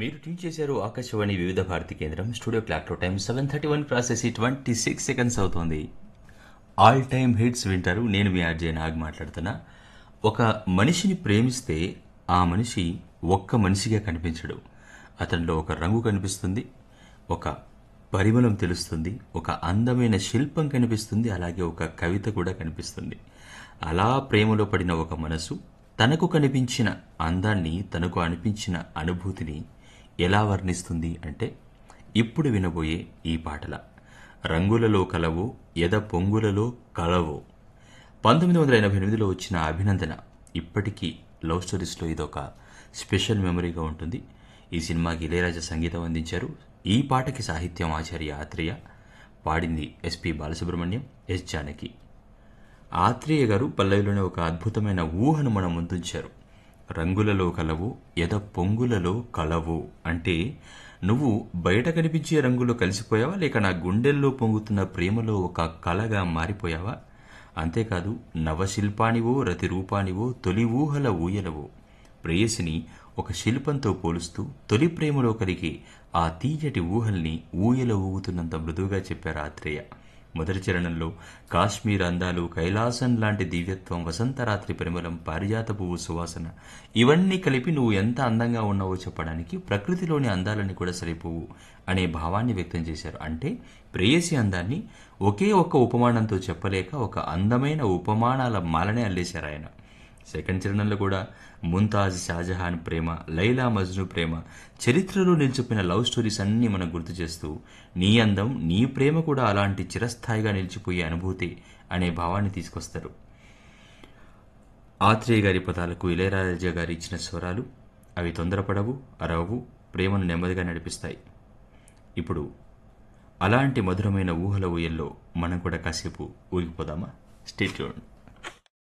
మీరు ట్యూన్ చేశారు ఆకాశవాణి వివిధ భారతి కేంద్రం స్టూడియో క్లాక్లో టైం సెవెన్ థర్టీ వన్ ప్రాసెస్ ట్వంటీ సిక్స్ సెకండ్స్ అవుతోంది ఆల్ టైమ్ హిట్స్ వింటారు నేను మీ ఆర్జే నాగ్ మాట్లాడుతున్నా ఒక మనిషిని ప్రేమిస్తే ఆ మనిషి ఒక్క మనిషిగా కనిపించడు అతనిలో ఒక రంగు కనిపిస్తుంది ఒక పరిమళం తెలుస్తుంది ఒక అందమైన శిల్పం కనిపిస్తుంది అలాగే ఒక కవిత కూడా కనిపిస్తుంది అలా ప్రేమలో పడిన ఒక మనసు తనకు కనిపించిన అందాన్ని తనకు అనిపించిన అనుభూతిని ఎలా వర్ణిస్తుంది అంటే ఇప్పుడు వినబోయే ఈ పాటల రంగులలో కలవు ఎద పొంగులలో కలవు పంతొమ్మిది వందల ఎనభై ఎనిమిదిలో వచ్చిన అభినందన ఇప్పటికీ లవ్ స్టోరీస్లో ఇదొక స్పెషల్ మెమరీగా ఉంటుంది ఈ సినిమాకి ఇళయరాజా సంగీతం అందించారు ఈ పాటకి సాహిత్యం ఆచార్య ఆత్రేయ పాడింది ఎస్పి బాలసుబ్రహ్మణ్యం ఎస్ జానకి ఆత్రేయ గారు పల్లవిలోనే ఒక అద్భుతమైన ఊహను మన ముందుంచారు రంగులలో కలవు ఎద పొంగులలో కలవు అంటే నువ్వు బయట కనిపించే రంగులో కలిసిపోయావా లేక నా గుండెల్లో పొంగుతున్న ప్రేమలో ఒక కలగా మారిపోయావా అంతేకాదు నవశిల్పానివో రతి రూపానివో తొలి ఊహల ఊయలవో ప్రేయసిని ఒక శిల్పంతో పోలుస్తూ తొలి ప్రేమలో కలిగి ఆ తీయటి ఊహల్ని ఊయల ఊగుతున్నంత మృదువుగా చెప్పారు ఆత్రేయ మొదటి చరణంలో కాశ్మీర్ అందాలు కైలాసం లాంటి దివ్యత్వం వసంతరాత్రి పరిమళం పారిజాత పువ్వు సువాసన ఇవన్నీ కలిపి నువ్వు ఎంత అందంగా ఉన్నావో చెప్పడానికి ప్రకృతిలోని అందాలని కూడా సరిపోవు అనే భావాన్ని వ్యక్తం చేశారు అంటే ప్రేయసి అందాన్ని ఒకే ఒక్క ఉపమానంతో చెప్పలేక ఒక అందమైన ఉపమానాల మాలనే అల్లేశారు ఆయన సెకండ్ చరణంలో కూడా ముంతాజ్ షాజహాన్ ప్రేమ లైలా మజ్ను ప్రేమ చరిత్రలో నిలిచిపోయిన లవ్ స్టోరీస్ అన్నీ మనం గుర్తు చేస్తూ నీ అందం నీ ప్రేమ కూడా అలాంటి చిరస్థాయిగా నిలిచిపోయే అనుభూతి అనే భావాన్ని తీసుకొస్తారు ఆత్రేయ గారి పదాలకు ఇళయరాజా గారు ఇచ్చిన స్వరాలు అవి తొందరపడవు అరవవు ప్రేమను నెమ్మదిగా నడిపిస్తాయి ఇప్పుడు అలాంటి మధురమైన ఊహల ఊయల్లో మనం కూడా కాసేపు ఊగిపోదామా స్టేట్యూన్